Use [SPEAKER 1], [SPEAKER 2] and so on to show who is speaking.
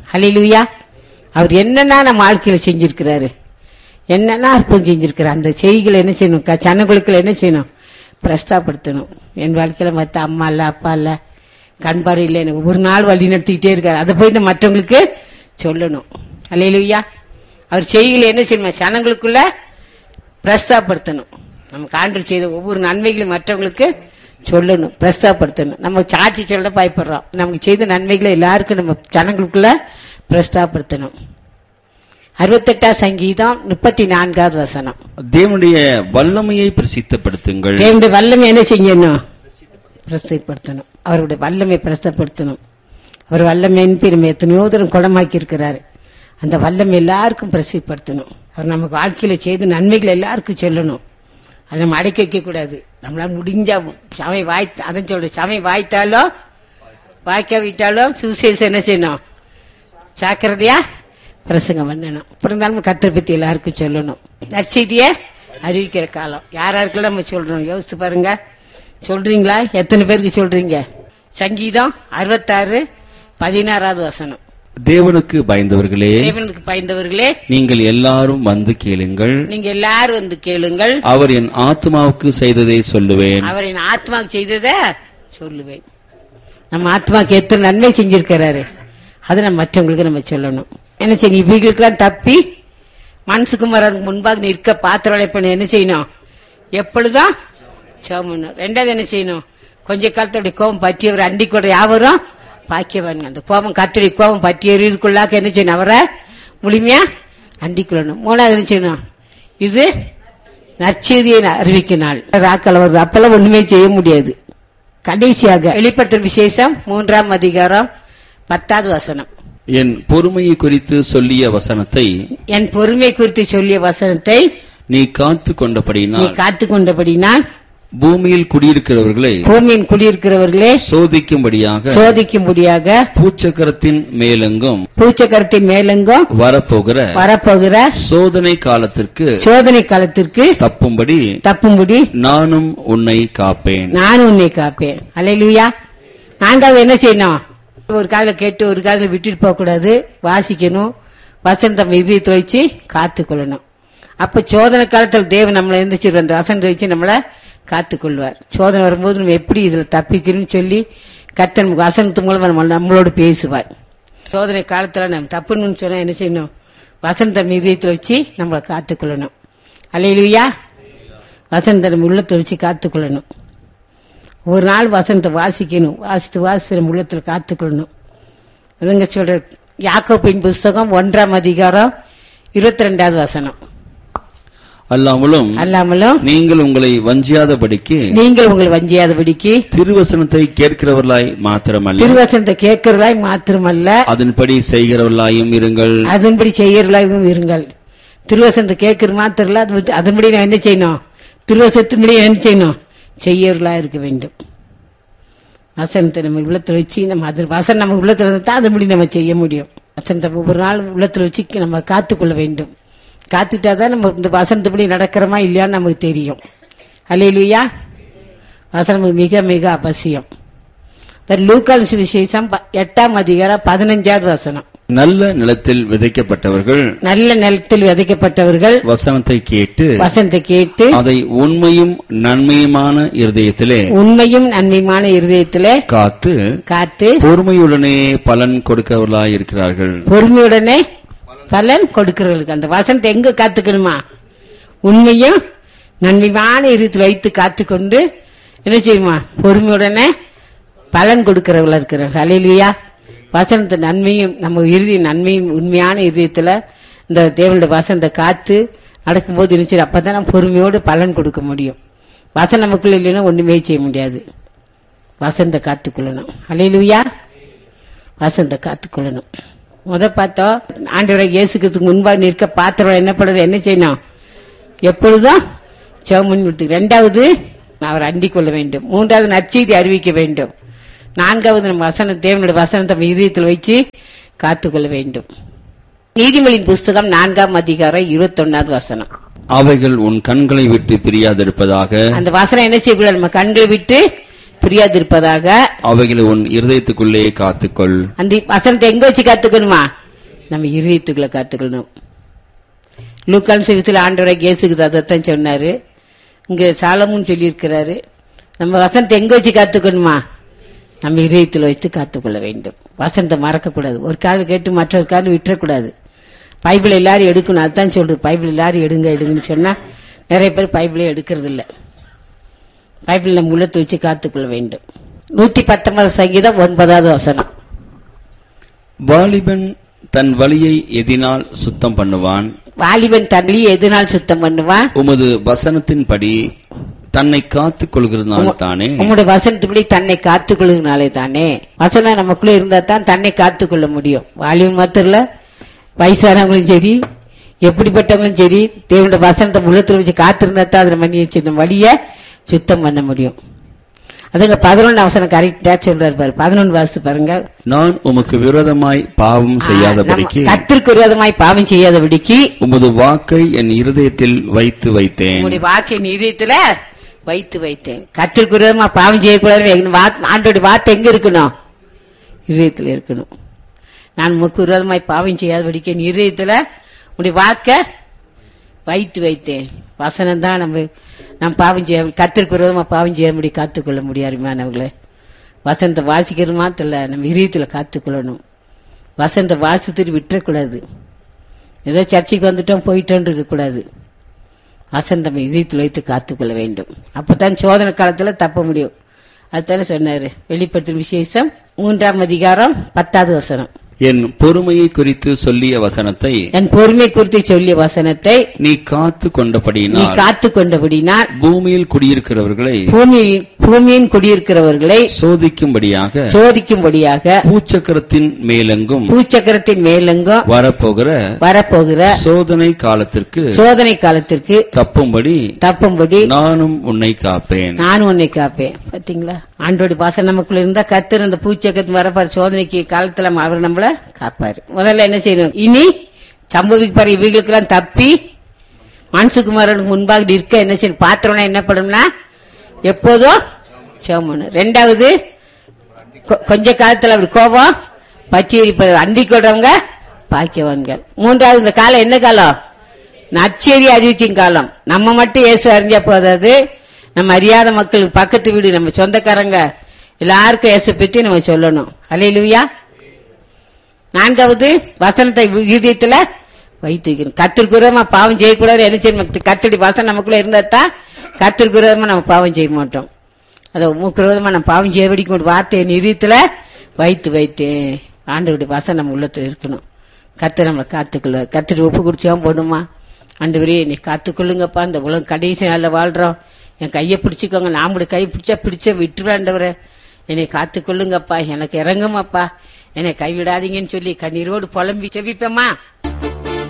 [SPEAKER 1] ஹalleluya அவர் என்னென்ன நம்ம வாழ்க்கையில செஞ்சிருக்கிறாரு என்னென்ன அற்புதம் செஞ்சிருக்கிறார் அந்த செய்திகளை என்ன செய்யணும் க- ஜனங்களுக்குள்ள என்ன செய்யணும் பிரஸ்தாப்படுத்தணும் என் வாழ்க்கையில மத்த அம்மா இல்ல அப்பா இல்ல கண் பார்வை இல்லை எனக்கு ஒரு நாள் வழி நடத்திக்கிட்டே இருக்காரு அதை போய் நம்ம மற்றவங்களுக்கு சொல்லணும் ஹalleluya அவர் செய்திகளை என்ன செய்யணும் ஜனங்களுக்குள்ள பிரஸ்தாப்படுத்தணும் நமக்கு ஆண்டவர் செய்த ஒவ்வொரு நன்மைகளையும் மற்றவங்களுக்கு சொல்லணும் பிரஸ்தாப்படுத்தணும் நம்ம சாட்சி சொல்ல பயப்படுறோம் நமக்கு செய்த நன்மைகளை எல்லாருக்கும் நம்ம ஜனங்களுக்குள்ள பிரஸ்தாப்படுத்தணும் அறுபத்தெட்டாம் சங்கீதம் முப்பத்தி நான்காவது வசனம்
[SPEAKER 2] தேவனுடைய வல்லமையை பிரசித்தப்படுத்துங்கள்
[SPEAKER 1] தேவனுடைய வல்லமை என்ன செய்யணும் பிரஸ்தப்படுத்தணும் அவருடைய வல்லமை பிரஸ்தப்படுத்தணும் அவர் வல்லமையின் நம்ம எத்தனையோ தூரம் குணமாக்கி இருக்கிறாரு அந்த வல்லமை எல்லாருக்கும் பிரசிப்படுத்தணும் அவர் நமக்கு வாழ்க்கையில செய்த நன்மைகள் எல்லாருக்கும் சொல்லணும் அதை நம்ம அடக்கி வைக்க கூடாது நம்மளால முடிஞ்சா சமை வாய் அதான் சொல்ற சமை வாய்த்தாலும் வாய்க்காவிட்டாலும் சுவிசேஷம் என்ன செய்யணும் ஜாக்கிரதையா பிரசங்கம் பண்ணணும் அப்புறம் இருந்தாலும் கத்தரை பத்தி எல்லாருக்கும் சொல்லணும் நற்செய்திய அறிவிக்கிற காலம் யார் யாருக்கெல்லாம் நம்ம சொல்றோம் யோசித்து பாருங்க சொல்றீங்களா எத்தனை பேருக்கு சொல்றீங்க சங்கீதம் அறுபத்தாறு பதினாறாவது வசனம்
[SPEAKER 2] தேவனுக்கு பயந்தவர்களே
[SPEAKER 1] தேவனுக்கு பயந்தவர்களே
[SPEAKER 2] நீங்கள் எல்லாரும் வந்து கேளுங்கள்
[SPEAKER 1] நீங்க எல்லாரும் வந்து கேளுங்கள்
[SPEAKER 2] அவர் என் ஆத்மாவுக்கு செய்ததை சொல்லுவேன்
[SPEAKER 1] அவரின் ஆத்மாக்கு செய்தத சொல்லுவேன் நம்ம ஆத்மாக்கு எத்தனை நன்மை செஞ்சிருக்கிறாரு அதை நம்ம மற்றவங்களுக்கு நம்ம சொல்லணும் என்ன செய்யணும் இவைகளுக்கெல்லாம் தப்பி மனசுக்குமாரனுக்கு முன்பாக நிற்க பாத்திரம் பண்ண என்ன செய்யணும் எப்பொழுதும் சோமணும் ரெண்டாவது என்ன செய்யணும் கொஞ்ச காலத்தோடைய கோபம் பற்றியவர் அண்டிக்கூட யாவரும் பாக்கியவானுங்க அந்த கோபம் கத்துடைய கோபம் பற்றியவர்களுக்குள்ளாக்க என்ன செய்யணும் அவரை முழுமையா அண்டிக்கொள்ளணும் மூணாவது என்ன செய்யணும் இது நற்செய்தியை அறிவிக்க நாள் ராக்கள் வருது அப்பெல்லாம் ஒண்ணுமே செய்ய முடியாது கடைசியாக வெளிப்படுத்தும் விசேஷம் மூன்றாம் அதிகாரம் பத்தாவது வசனம்
[SPEAKER 2] என் பொறுமையை குறித்து சொல்லிய வசனத்தை
[SPEAKER 1] என் பொறுமை குறித்து சொல்லிய வசனத்தை
[SPEAKER 2] நீ காத்து
[SPEAKER 1] நீ
[SPEAKER 2] கொண்டபடியினால்
[SPEAKER 1] காத்து கொண்டபடினால்
[SPEAKER 2] பூமியில் குடியிருக்கிறவர்களை
[SPEAKER 1] பூமியின் குடியிருக்கிறவர்களே
[SPEAKER 2] சோதிக்கும்படியாக
[SPEAKER 1] சோதிக்கும்படியாக
[SPEAKER 2] பூச்சக்கரத்தின் மேலெங்கும்
[SPEAKER 1] பூச்சக்கரத்தின் மேலெங்கும்
[SPEAKER 2] வரப்போகிற
[SPEAKER 1] வரப்போகிற
[SPEAKER 2] சோதனை காலத்திற்கு
[SPEAKER 1] சோதனை காலத்திற்கு
[SPEAKER 2] தப்பும்படி
[SPEAKER 1] தப்பும்படி
[SPEAKER 2] நானும் உன்னை காப்பேன்
[SPEAKER 1] நான் உன்னை காப்பேன் அலையிலுயா நான்காவது என்ன செய்யணும் ஒரு காதுல கேட்டு ஒரு காதுல விட்டுட்டு போக கூடாது வாசிக்கணும் வசந்தம் இதயத்தை வச்சு காத்துக்கொள்ளணும் அப்ப சோதனை காலத்தில் தேவன் நம்மளை எந்திரிச்சு அந்த வசனத்தை வச்சு நம்மளை காத்துக்கொள்வார் சோதனை வரும்போது நம்ம எப்படி இதுல தப்பிக்கணும்னு சொல்லி கர்த்தர் நமக்கு வசனத்து மூலமா நம்ம நம்மளோட பேசுவார் சோதனை காலத்துல நம்ம தப்புன்னு சொன்னா என்ன செய்யணும் வசந்தம் இதயத்தை வச்சு நம்மளை காத்துக்கொள்ளணும் அலையிலுயா வசனத்தை நம்ம உள்ளத்தை வச்சு காத்துக்கொள்ளணும் ஒரு நாள் வசனத்தை வாசிக்கணும் வாசித்து வாசித்து நம்ம உள்ளத்தில் காத்துக்கொள்ளணும் அதுங்க சொல்ற யாக்கோப்பின் புஸ்தகம் ஒன்றாம் அதிகாரம் இருபத்தி ரெண்டாவது வசனம்
[SPEAKER 2] அல்லாமலும்
[SPEAKER 1] அல்லாமலும்
[SPEAKER 2] நீங்கள் உங்களை வஞ்சியாதபடிக்கு
[SPEAKER 1] நீங்கள் உங்களை வஞ்சியாதபடிக்கு
[SPEAKER 2] திருவசனத்தை கேட்கிறவர்களாய் மாத்திரமல்ல
[SPEAKER 1] திருவசனத்தை கேட்கிறதாய் மாத்திரமல்ல
[SPEAKER 2] அதன்படி செய்கிறவர்களாயும் இருங்கள்
[SPEAKER 1] அதன்படி செய்யறதாகவும் இருங்கள் திருவசனத்தை கேட்கிற மாத்திரம் இல்ல, அது வந்து அதன்படி நான் என்ன செய்யணும் திருவசனத்தின்படி என்ன செய்யணும் செய்யறதா இருக்க வேண்டும் வசனத்தை நம்ம உள்ளத்துல வச்சு நம்ம அது வசனம் நம்ம உள்ளத்துல இருந்தா தான் அதன்படி நம்ம செய்ய முடியும் வசனத்தை ஒவ்வொரு நாள் உள்ளத்துல வச்சு நம்ம காத்துக்கொள்ள வேண்டும் காத்துட்டாதான் நம்ம இந்த வசனத்துப்படி நடக்கிறோமா இல்லையான்னு நமக்கு தெரியும் அல்லையா வசனம் மிக மிக அவசியம் லூக்கால் விசேஷம் ப- எட்டாம் அதிகாரம் பதினஞ்சாவது வசனம்
[SPEAKER 2] நல்ல நிலத்தில் விதைக்கப்பட்டவர்கள்
[SPEAKER 1] நல்ல நிலத்தில் விதைக்கப்பட்டவர்கள்
[SPEAKER 2] வசனத்தை கேட்டு
[SPEAKER 1] வசனத்தை கேட்டு
[SPEAKER 2] அதை உண்மையும் நன்மையுமான இருதயத்திலே
[SPEAKER 1] உண்மையும் நன்மையுமான இருதயத்திலே
[SPEAKER 2] காத்து
[SPEAKER 1] காத்து
[SPEAKER 2] பொறுமையுடனே பலன் கொடுக்கவர்களாய் இருக்கிறார்கள்
[SPEAKER 1] பொறுமையுடனே பலன் கொடுக்கிறவர்களுக்கு அந்த வசனத்தை எங்க காத்துக்கணுமா உண்மையும் நன்மையான இருதயத்தில் வைத்து காத்துக்கொண்டு என்ன செய்யுமா பொறுமையுடனே பலன் கொடுக்கிறவர்களா இருக்கிறார்கள் அலையிலியா வசனத்தை நன்மையும் நம்ம இறுதி நன்மையும் உண்மையான இதயத்துல இந்த தேவனுடைய வசனத்தை காத்து நடக்கும்போது என்ன செய்யும் அப்பதான் நம்ம பொறுமையோடு பலன் கொடுக்க முடியும் வசனம் நமக்குள்ள இல்லைன்னா ஒண்ணுமே செய்ய முடியாது வசந்த காத்துக்கொள்ளணும் அலையிலுயா வசந்த காத்துக்கொள்ளணும் முத பார்த்தோம் ஆண்டவரை இயேசுக்கு முன்பாக நிற்க பாத்திரம் என்ன பண்ணுறது என்ன செய்யணும் எப்பொழுதும் சவுமன் விட்டு ரெண்டாவது அவர் அண்டிக் கொள்ள வேண்டும் மூன்றாவது நற்செய்தி அறிவிக்க வேண்டும் நான்காவது நம்ம வசனம் தேவனுடைய வசனத்தை நம்ம இதயத்தில் வச்சு காத்துக்கொள்ள வேண்டும் நீதிமொழியின் புஸ்தகம் நான்காம் அதிகாரம் இருபத்தொன்னாவது வசனம்
[SPEAKER 2] அவைகள் உன் கண்களை விட்டு பிரியாதிருப்பதாக
[SPEAKER 1] அந்த வசனம் என்ன செய்யக்கூடாது நம்ம கண்களை விட்டு பிரியாதிருப்பதாக
[SPEAKER 2] அவைகளை உன் இருதயத்துக்குள்ளே காத்துக்கொள்
[SPEAKER 1] அந்த வசனத்தை எங்க வச்சு கத்துக்கணுமா நம்ம இருதயத்துக்குள்ள கத்துக்கணும் லூக்கான் சிவத்தில் ஆண்டவரை இயேசுக்கு அதைத்தான் சொன்னாரு இங்க சாலமும் சொல்லியிருக்கிறாரு நம்ம வசனத்தை எங்க வச்சு கத்துக்கணுமா நம்ம இதயத்தில் வைத்து காத்துக்கொள்ள வேண்டும் வசனத்தை மறக்கக்கூடாது ஒரு கால் கேட்டு மற்றொரு கால் விட்டுறக்கூடாது பைபிள் எல்லாரும் எடுக்கணும் அதுதான் சொல்றது பைபிள் எல்லாரும் எடுங்க எடுங்கன்னு சொன்னா நிறைய பேர் பைபிளே எடுக்கிறது இல்ல பைபிள் நம்ம உள்ளத்தை வச்சு காத்துக்கொள்ள வேண்டும் நூத்தி பத்தொன்பது சங்கீதம் ஒன்பதாவது வசனம்
[SPEAKER 2] வாலிபன் தன் வழியை எதினால் சுத்தம் பண்ணுவான்
[SPEAKER 1] வாலிபன் தள்ளி எதுனால் சுத்தம் பண்ணுவான்
[SPEAKER 2] உமது வசனத்தின்படி தன்னை காத்துக் கொள்கிறதுனால தானே
[SPEAKER 1] உங்களுடைய வசனத்துப்படி தன்னை காத்துக்கொள்ளுனாலே தானே வசனம் நமக்குள்ள இருந்தா தான் தன்னை காத்துக்கொள்ள முடியும் வாலிபன் மாத்திரம் இல்ல, வயசானவங்களும் சரி எப்படிப்பட்டவங்களும் சரி தேவனுடைய வசனத்தை உள்ளத்துல வச்சு காத்திருந்தா தான் அதில் மணி வச்சு வழிய சுத்தம் பண்ண முடியும் அதுங்க பதினொன்று அவசரம் கரெக்டா சொல்றாரு பாரு பதினொன்று வாசு பாருங்க
[SPEAKER 2] நான் உமக்கு விரோதமாய் பாவம் செய்யாதபடிக்கு
[SPEAKER 1] கத்திற்கு விரோதமாய் பாவம் செய்யாதபடிக்கு
[SPEAKER 2] உமது வாக்கை என் இருதயத்தில் வைத்து வைத்தேன்
[SPEAKER 1] உங்களுடைய வாக்கை நீரியத்துல வைத்து வைத்தேன் கத்திற்கு விரோதமா பாவம் செய்யக்கூடாது எங்க வா- ஆண்டோட வார்த்தை எங்க இருக்கணும் இதயத்துல இருக்கணும் நான் உமக்கு விரோதமாய் பாவம் செய்யாதபடிக்கு என் இதயத்துல உடைய வாக்க வைத்து வைத்தேன் வசனம் தான் நம்ம நம்ம பாவம் செய்ய கத்திற்கு விரோதமா பாவம் செய்ய முடியும் காத்துக்கொள்ள முடியாதுமானவர்களே வசனத்தை வாசிக்கிறது மாத்திரம் இல்ல நம்ம இதயத்துல காத்துக்கொள்ளணும் வசனத்தை வாசித்துட்டு விட்டுறக்கூடாது ஏதோ சர்ச்சைக்கு வந்துட்டோம் போயிட்டோன்னு இருக்கக்கூடாது வசந்தம் இதயத்தில் வைத்து காத்துக்கொள்ள வேண்டும் அப்பதான் சோதனை காலத்துல தப்ப முடியும் அதுதானே சொன்னாரு வெளிப்படுத்தும் விசேஷம் மூன்றாம் அதிகாரம் பத்தாவது வசனம்
[SPEAKER 2] என் பொறுமையை குறித்து சொல்லிய வசனத்தை
[SPEAKER 1] என் பொறுமை குறித்து சொல்லிய வசனத்தை
[SPEAKER 2] நீ காத்து
[SPEAKER 1] நீ
[SPEAKER 2] கொண்டபடியினால்
[SPEAKER 1] காத்து கொண்டபடினால்
[SPEAKER 2] பூமியில் குடியிருக்கிறவர்களை
[SPEAKER 1] பூமி பூமியின் குடியிருக்கிறவர்களை
[SPEAKER 2] சோதிக்கும்படியாக
[SPEAKER 1] சோதிக்கும்படியாக
[SPEAKER 2] பூச்சக்கரத்தின் மேலெங்கும்
[SPEAKER 1] பூச்சக்கரத்தின் மேலெங்கும்
[SPEAKER 2] வரப்போகிற
[SPEAKER 1] வரப்போகிற
[SPEAKER 2] சோதனை காலத்திற்கு
[SPEAKER 1] சோதனை காலத்திற்கு
[SPEAKER 2] தப்பும்படி
[SPEAKER 1] தப்பும்படி
[SPEAKER 2] நானும் உன்னை காப்பேன்
[SPEAKER 1] நானும் உன்னை காப்பேன் பாத்தீங்களா ஆண்டோட பாசம் நமக்குள்ள இருந்தா கத்தர் அந்த பூச்சக்கத்து வரப்பாரு சோதனைக்கு காலத்துல அவர் நம்மள காப்பாரு முதல்ல என்ன செய்யணும் இனி சம்பவிப்பாரு இவைகளுக்கெல்லாம் தப்பி மனசுக்குமாரனுக்கு முன்பாக இருக்க என்ன செய்யணும் பாத்திரம்னா என்ன பண்ணும்னா எப்போதும் சோமணும் ரெண்டாவது கொ- கொஞ்ச காலத்துல அவர் கோபம் பச்சை எரிப்பது அண்டி கொள்றவங்க பாக்கியவான்கள் மூன்றாவது இந்த காலம் என்ன காலம் நற்செய்தி அறிவிக்கும் காலம் நம்ம மட்டும் இயேசு அறிஞ்சா போதாது நம்ம அறியாத மக்களுக்கு பக்கத்து வீடு நம்ம சொந்தக்காரங்க எல்லாருக்கும் இயேசு பத்தி நம்ம சொல்லணும் அலையிலுயா நான்காவது வசனத்தை இதயத்துல வைத்து வைக்கணும் கத்திற்குறமா பாவம் செய்யக்கூடாது என்ன செய்யணும் கத்தடி வசனம் நமக்குள்ள இருந்தா தான் கத்திற்குறமா நம்ம பாவம் செய்ய மாட்டோம் அதை மூக்குறதமா நம்ம பாவம் செய்யபடிக்கு ஒரு வார்த்தையை நிதியத்துல வைத்து வைத்து ஆண்டவருடைய வசனம் நம்ம உள்ளத்துல இருக்கணும் கத்து நம்மளை காத்துக்கொள்ள கத்துட்டு ஒப்பு குடிச்சாவும் போடுமா ஆண்டவரே நீ காத்துக்கொள்ளுங்கப்பா இந்த உலகம் கடைசி நாள்ல வாழ்றோம் என் கையை பிடிச்சிக்கோங்க நாமளோட கை பிடிச்சா பிடிச்ச விட்டுருவாண்டவரே என்னை காத்துக்கொள்ளுங்கப்பா எனக்கு இறங்குமாப்பா என்னை கைவிடாதீங்கன்னு சொல்லி கண்ணீரோடு புலம்பி செவிப்பேம்மா